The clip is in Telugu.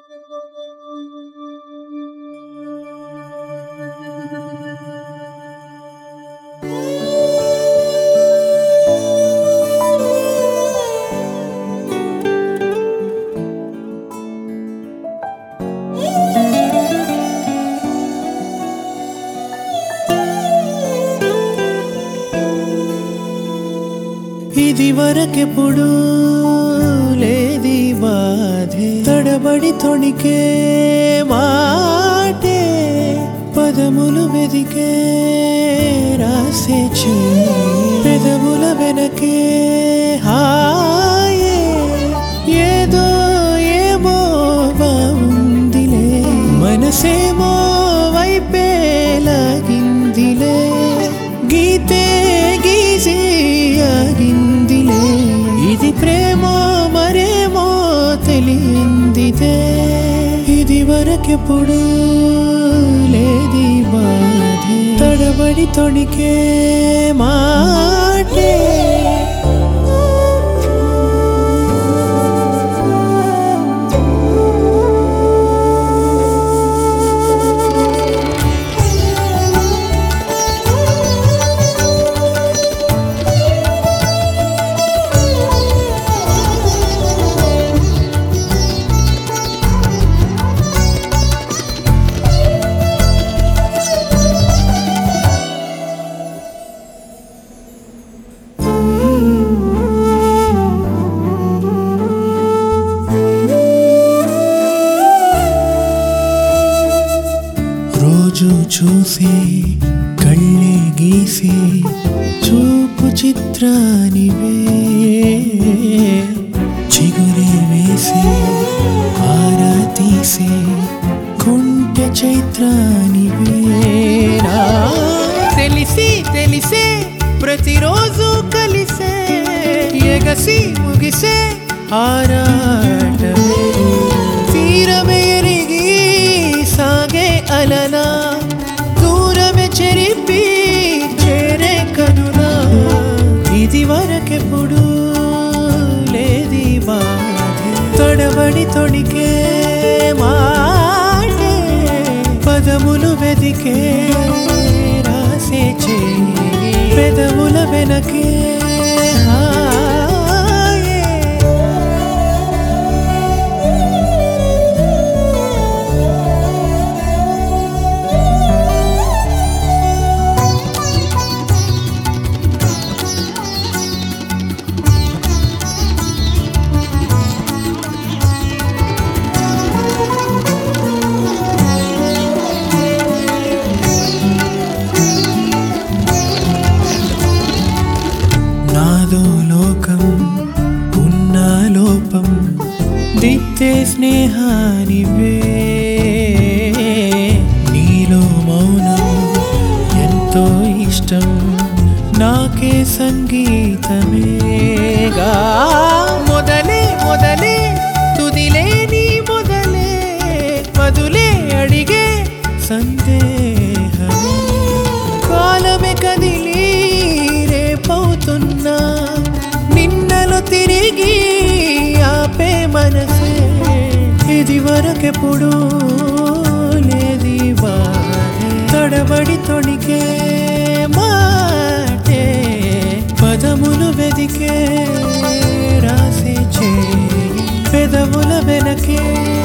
ఇది వరకెప్పుడు లేది బాధే తడబడి తొణికే మాటే పదములు వెదికే రాసే చీ పెదముల వెనకే హాయే ఏదో ఏమో బాగుందిలే మనసేమో వైపే లాగిందిలే గీతే గీసి ఆగిందిలే ఇది ప్రేమో మరేమో తెలియందిదే ఇది వరకెప్పుడు లేది బాధే తడబడి తొడికే మాటే రోజు చూసే కళ్ళే గీసే చూపు చిత్రానివే చిగురే వేసే ఆరా తీసే కుంటె చైత్రానివే నా తెలిసి తెలిసే ప్రతిరోజు కలిసే ఎగసి ముగిసే ఆరాటమే తీరమే ఎరిగి సాగే అలనా దూరమే చెరిపి చేరే కనునా ఇది వరకెప్పుడు లేది బాధే తడబడి తొడికే మాటే పదములు వెదికే రాసే చేయి పెదముల వెనకే హాయే నాదో లోకం ఉన్న లోపం దిత్తే స్నేహానివే నీలో మౌనం ఎంతో ఇష్టం నాకే సంగీతమేగా మొదలే మొదలే తుదిలే నీ మొదలే మధులే అడిగే సందేహమే కాలమే కదిలి రేపవుతున్నా నిన్నలో తిరిగి ఆపే మనసే ఇది వరకెప్పుడు లేది బాధే తడబడి తొడికే మాటే పదములు వెదికే రాసే చేయి పెదవుల వెనకే